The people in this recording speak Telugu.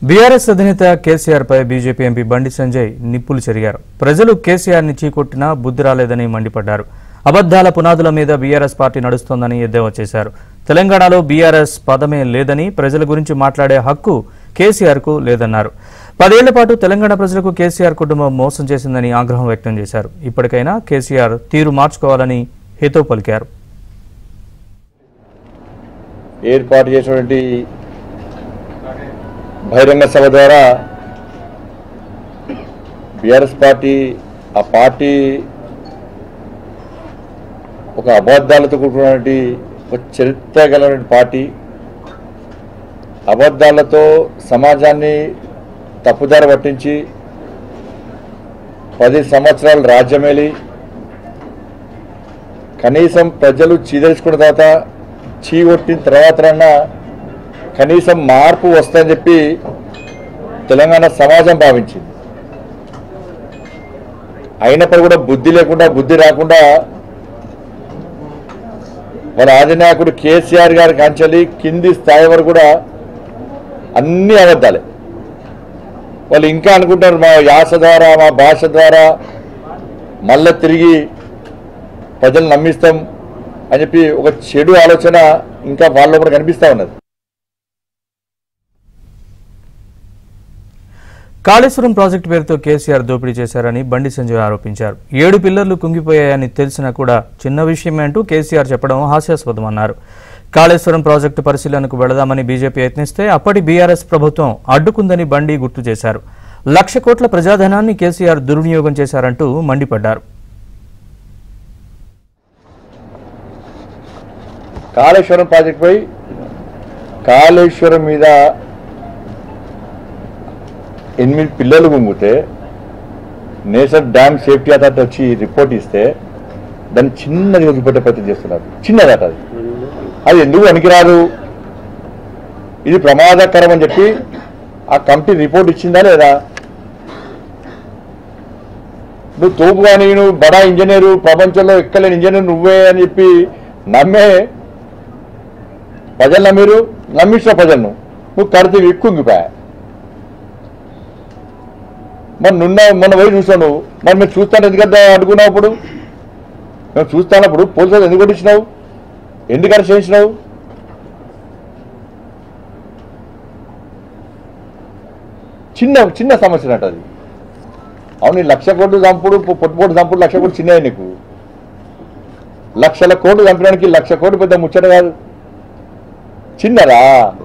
బీఆర్ఎస్ అధినేత కేసీఆర్ పై బీజేపీ ఎంపీ బండి సంజయ్ నిప్పులు చెరిగారు ప్రజలు కేసీఆర్ ని చీకొట్టినా బుద్ధి రాలేదని మండిపడ్డారు అబద్దాల పునాదుల మీద బీఆర్ఎస్ పార్టీ నడుస్తోందని ఎద్దేవా చేశారు తెలంగాణలో బీఆర్ఎస్ పదమే లేదని ప్రజల గురించి మాట్లాడే హక్కు కేసీఆర్ కు లేదన్నారు పదేళ్ల పాటు తెలంగాణ ప్రజలకు కేసీఆర్ కుటుంబం మోసం చేసిందని ఆగ్రహం వ్యక్తం చేశారు ఇప్పటికైనా కేసీఆర్ తీరు మార్చుకోవాలని హితవు పలికారు ఏర్పాటు చేసినటువంటి బహిరంగ సభ ద్వారా బీఆర్ఎస్ పార్టీ ఆ పార్టీ ఒక అబద్ధాలతో కూడుకున్నటువంటి ఒక చరిత్ర కలిగినటువంటి పార్టీ అబద్ధాలతో సమాజాన్ని తప్పుదారి పట్టించి పది సంవత్సరాలు రాజ్యమేలి కనీసం ప్రజలు చీదరించుకున్న తర్వాత చీగొట్టిన తర్వాతనన్నా కనీసం మార్పు వస్తుందని చెప్పి తెలంగాణ సమాజం భావించింది అయినప్పుడు కూడా బుద్ధి లేకుండా బుద్ధి రాకుండా వాళ్ళ అధినాయకుడు కేసీఆర్ గారి కంచెలి కింది స్థాయి వరకు కూడా అన్ని అబద్ధాలే వాళ్ళు ఇంకా అనుకుంటారు మా యాస ద్వారా మా భాష ద్వారా మళ్ళీ తిరిగి ప్రజలు నమ్మిస్తాం అని చెప్పి ఒక చెడు ఆలోచన ఇంకా వాళ్ళలో కూడా కనిపిస్తా ఉన్నది కాళేశ్వరం ప్రాజెక్టు పేరుతో కేసీఆర్ దోపిడీ చేశారని బండి సంజయ్ ఆరోపించారు ఏడు పిల్లర్లు కుంగిపోయాయని తెలిసినా కూడా చిన్న విషయమే అంటూ కేసీఆర్ చెప్పడం హాస్యాస్పదమన్నారు కాళేశ్వరం ప్రాజెక్టు పరిశీలనకు వెళదామని బీజేపీ యత్నిస్తే అప్పటి బీఆర్ఎస్ ప్రభుత్వం అడ్డుకుందని బండి గుర్తు చేశారు లక్ష కోట్ల ప్రజాధనాన్ని కేసీఆర్ దుర్వినియోగం చేశారంటూ మండిపడ్డారు కాళేశ్వరం ప్రాజెక్ట్ పై కాళేశ్వరం మీద ఎనిమిది పిల్లలు గుంగితే నేషనల్ డ్యామ్ సేఫ్టీ అథారిటీ వచ్చి రిపోర్ట్ ఇస్తే దాన్ని చిన్నది వదిలిపెట్టే ప్రయత్నం చేస్తున్నారు చిన్నదట అది అది ఎందుకు పనికిరాదు ఇది ప్రమాదకరం అని చెప్పి ఆ కమిటీ రిపోర్ట్ ఇచ్చిందా లేదా నువ్వు తోపు కానీ నువ్వు బడా ఇంజనీరు ప్రపంచంలో ఎక్కలేని ఇంజనీర్ నువ్వే అని చెప్పి నమ్మే ప్రజలు నమ్మిరు నమ్మించిన ప్రజలను నువ్వు కడితే ఎక్కుంగిపోయా మరి నున్న మొన్న పోయి చూసాను మరి మీరు చూస్తాను ఎందుకంటే అడుగున్నావు ఇప్పుడు మేము చూస్తానప్పుడు పోలీసులు ఎందుకు కొట్టించినావు ఎందుకు అరెస్ట్ చేయించినావు చిన్న చిన్న సమస్య అంట అది అవును ఈ లక్ష కోట్లు చంపుడు పొట్టుపోటు చంపుడు లక్ష కోట్లు చిన్నవి నీకు లక్షల కోట్లు చంపడానికి లక్ష కోట్లు పెద్ద ముచ్చట కాదు చిన్నదా